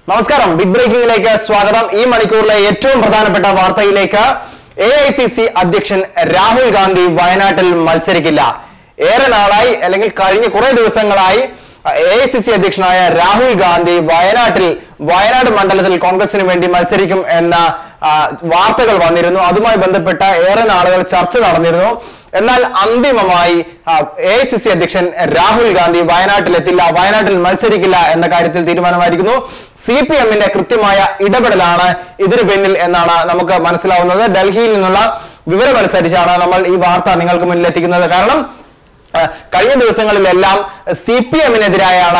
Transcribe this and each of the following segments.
നമസ്കാരം ബിഗ് ബ്രേക്കിംഗിലേക്ക് സ്വാഗതം ഈ മണിക്കൂറിലെ ഏറ്റവും പ്രധാനപ്പെട്ട വാർത്തയിലേക്ക് എ ഐ സി സി അധ്യക്ഷൻ രാഹുൽ ഗാന്ധി വയനാട്ടിൽ മത്സരിക്കില്ല ഏറെ നാളായി അല്ലെങ്കിൽ കഴിഞ്ഞ കുറെ ദിവസങ്ങളായി എ ഐ സി സി അധ്യക്ഷനായ രാഹുൽ ഗാന്ധി വയനാട്ടിൽ വയനാട് മണ്ഡലത്തിൽ കോൺഗ്രസിന് വേണ്ടി മത്സരിക്കും എന്ന ആ, വാർത്തകൾ വന്നിരുന്നു അതുമായി ബന്ധപ്പെട്ട ഏറെ നാളുകൾ ചർച്ച നടന്നിരുന്നു എന്നാൽ അന്തിമമായി എ ഐ സി സി അധ്യക്ഷൻ രാഹുൽ ഗാന്ധി വയനാട്ടിലെത്തില്ല വയനാട്ടിൽ മത്സരിക്കില്ല എന്ന കാര്യത്തിൽ തീരുമാനമായിരിക്കുന്നു സി പി എമ്മിന്റെ കൃത്യമായ ഇടപെടലാണ് ഇതിനു പിന്നിൽ എന്നാണ് നമുക്ക് മനസ്സിലാവുന്നത് ഡൽഹിയിൽ നിന്നുള്ള വിവരമനുസരിച്ചാണ് നമ്മൾ ഈ വാർത്ത നിങ്ങൾക്ക് മുന്നിൽ എത്തിക്കുന്നത് കാരണം ആ, കഴിഞ്ഞ ദിവസങ്ങളിലെല്ലാം സി പി എമ്മിനെതിരായാണ്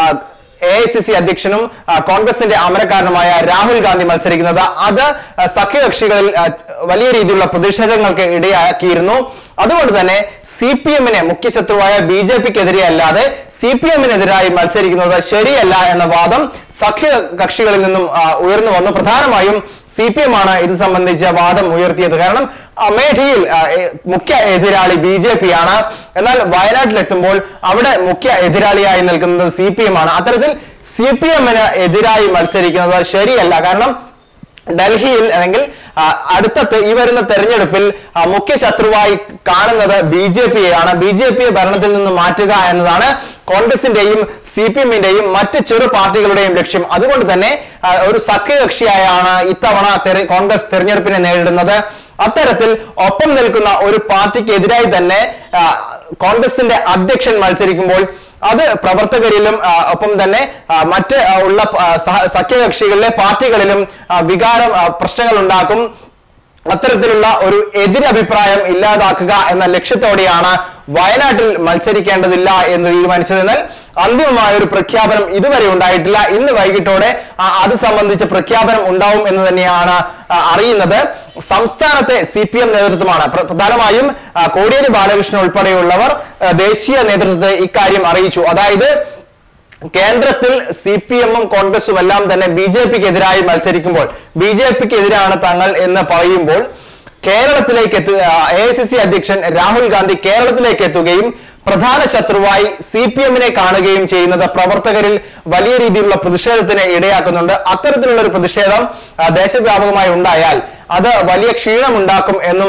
എ ഐ സി സി അധ്യക്ഷനും ആ, കോൺഗ്രസിന്റെ അമരക്കാരനുമായ രാഹുൽ ഗാന്ധി മത്സരിക്കുന്നത് അത് ആ, സഖ്യകക്ഷികളിൽ ആ, വലിയ രീതിയിലുള്ള പ്രതിഷേധങ്ങൾക്ക് ഇടയാക്കിയിരുന്നു അതുകൊണ്ട് തന്നെ സി പി എമ്മിനെ മുഖ്യ ശത്രുവായ ബി ജെ പിക്കെതിരെ അല്ലാതെ സി പി എമ്മിനെതിരായി മത്സരിക്കുന്നത് ശരിയല്ല എന്ന വാദം സഖ്യ കക്ഷികളിൽ നിന്നും ആ, ഉയർന്നു വന്നു പ്രധാനമായും സി പി എം ആണ് ഇത് സംബന്ധിച്ച വാദം ഉയർത്തിയത് കാരണം അമേഠിയിൽ ആ, എ- മുഖ്യ എതിരാളി ബി ജെ പി ആണ് എന്നാൽ വയനാട്ടിലെത്തുമ്പോൾ അവിടെ മുഖ്യ എതിരാളിയായി നിൽക്കുന്നത് സി പി എം ആണ് അത്തരത്തിൽ സി പി എമ്മിന് എതിരായി മത്സരിക്കുന്നത് ശരിയല്ല കാരണം ഡൽഹിയിൽ അല്ലെങ്കിൽ ആ, അടുത്ത തെ- ഈ വരുന്ന തെരഞ്ഞെടുപ്പിൽ ആ, മുഖ്യ ശത്രുവായി കാണുന്നത് ബി ജെ പിയെയാണ് ബി ജെ പിയെ ഭരണത്തിൽ നിന്ന് മാറ്റുക എന്നതാണ് കോൺഗ്രസിന്റെയും സി പി എമ്മിന്റെയും മറ്റ് ചെറു പാർട്ടികളുടെയും ലക്ഷ്യം അതുകൊണ്ട് തന്നെ ആ, ഒരു സഖ്യകക്ഷിയായാണ് ഇത്തവണ തെര- കോൺഗ്രസ് തെരഞ്ഞെടുപ്പിനെ നേരിടുന്നത് അത്തരത്തിൽ ഒപ്പം നിൽക്കുന്ന ഒരു പാർട്ടിക്ക് എതിരായി തന്നെ ആ, കോൺഗ്രസിന്റെ അധ്യക്ഷൻ മത്സരിക്കുമ്പോൾ അത് പ്രവർത്തകരിലും ആ, ഒപ്പം തന്നെ ആ, മറ്റ് ആ, ഉള്ള ആ, സഹ- സഖ്യകക്ഷികളിലെ പാർട്ടികളിലും ആ, വികാരം ആ, പ്രശ്നങ്ങൾ ഉണ്ടാക്കും അത്തരത്തിലുള്ള ഒരു എതിരഭിപ്രായം ഇല്ലാതാക്കുക എന്ന ലക്ഷ്യത്തോടെയാണ് വയനാട്ടിൽ മത്സരിക്കേണ്ടതില്ല എന്ന് തീരുമാനിച്ചത് എന്നാൽ അന്തിമമായ ഒരു പ്രഖ്യാപനം ഇതുവരെ ഉണ്ടായിട്ടില്ല ഇന്ന് വൈകിട്ടോടെ ആ, അത് സംബന്ധിച്ച പ്രഖ്യാപനം ഉണ്ടാവും എന്ന് തന്നെയാണ് ആ, അറിയുന്നത് സംസ്ഥാനത്തെ സി പി എം നേതൃത്വമാണ് പ്ര- പ്രധാനമായും ആ, കോടിയേരി ബാലകൃഷ്ണൻ ഉൾപ്പെടെയുള്ളവർ ആ, ദേശീയ നേതൃത്വത്തെ ഇക്കാര്യം അറിയിച്ചു അതായത് കേന്ദ്രത്തിൽ സി പി എമ്മും കോൺഗ്രസും എല്ലാം തന്നെ ബി ജെ പിക്ക് എതിരായി മത്സരിക്കുമ്പോൾ ബി ജെ പിക്ക് എതിരാണ് തങ്ങൾ എന്ന് പറയുമ്പോൾ കേരളത്തിലേക്ക് എത്തു എ ഐ സി സി അധ്യക്ഷൻ രാഹുൽ ഗാന്ധി കേരളത്തിലേക്ക് എത്തുകയും പ്രധാന ശത്രുവായി സി പി എമ്മിനെ കാണുകയും ചെയ്യുന്നത് പ്രവർത്തകരിൽ വലിയ രീതിയിലുള്ള പ്രതിഷേധത്തിന് ഇടയാക്കുന്നുണ്ട് അത്തരത്തിലുള്ള ഒരു പ്രതിഷേധം ആ, ദേശവ്യാപകമായി ഉണ്ടായാൽ അത് വലിയ ക്ഷീണമുണ്ടാക്കും എന്നും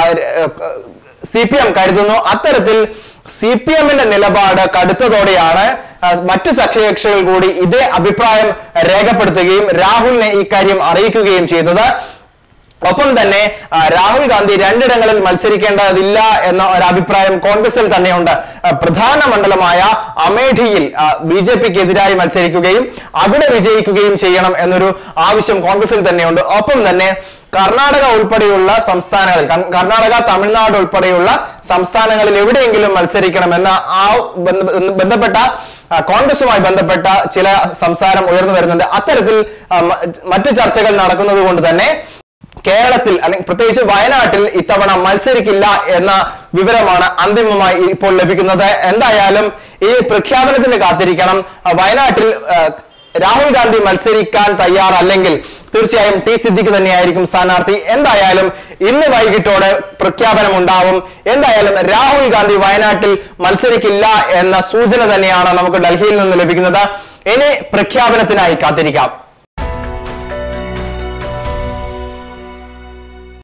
സി പി എം കരുതുന്നു അത്തരത്തിൽ സി പി എമ്മിന്റെ നിലപാട് കടുത്തതോടെയാണ് ആ, മറ്റ് സഖ്യകക്ഷികൾ കൂടി ഇതേ അഭിപ്രായം രേഖപ്പെടുത്തുകയും രാഹുലിനെ ഈ കാര്യം അറിയിക്കുകയും ചെയ്തത് ഒപ്പം തന്നെ ആ, രാഹുൽ ഗാന്ധി രണ്ടിടങ്ങളിൽ മത്സരിക്കേണ്ടതില്ല എന്ന ഒരു അഭിപ്രായം കോൺഗ്രസിൽ തന്നെയുണ്ട് ആ, പ്രധാന മണ്ഡലമായ അമേഠിയിൽ ബി ജെ പിക്ക് എതിരായി മത്സരിക്കുകയും അവിടെ വിജയിക്കുകയും ചെയ്യണം എന്നൊരു ആവശ്യം കോൺഗ്രസിൽ തന്നെയുണ്ട് ഒപ്പം തന്നെ കർണാടക ഉൾപ്പെടെയുള്ള സംസ്ഥാനങ്ങളിൽ കർ- കർണാടക തമിഴ്നാട് ഉൾപ്പെടെയുള്ള സംസ്ഥാനങ്ങളിൽ എവിടെയെങ്കിലും മത്സരിക്കണമെന്ന ആ ബന്ധ- ബന്ധപ്പെട്ട ആ, കോൺഗ്രസുമായി ബന്ധപ്പെട്ട ചില സംസാരം ഉയർന്നു വരുന്നുണ്ട് അത്തരത്തിൽ ആ, മ- മറ്റ് ചർച്ചകൾ നടക്കുന്നത് കൊണ്ട് തന്നെ കേരളത്തിൽ അല്ലെങ്കിൽ പ്രത്യേകിച്ച് വയനാട്ടിൽ ഇത്തവണ മത്സരിക്കില്ല എന്ന വിവരമാണ് അന്തിമമായി ഇപ്പോൾ ലഭിക്കുന്നത് എന്തായാലും ഈ പ്രഖ്യാപനത്തിന് കാത്തിരിക്കണം ആ, വയനാട്ടിൽ ആ, രാഹുൽ ഗാന്ധി മത്സരിക്കാൻ തയ്യാറല്ലെങ്കിൽ തീർച്ചയായും ടി സിദ്ദിഖ് തന്നെയായിരിക്കും സ്ഥാനാർത്ഥി എന്തായാലും ഇന്ന് വൈകിട്ടോടെ പ്രഖ്യാപനം ഉണ്ടാവും എന്തായാലും രാഹുൽ ഗാന്ധി വയനാട്ടിൽ മത്സരിക്കില്ല എന്ന സൂചന തന്നെയാണ് നമുക്ക് ഡൽഹിയിൽ നിന്ന് ലഭിക്കുന്നത് ഇനി പ്രഖ്യാപനത്തിനായി കാത്തിരിക്കാം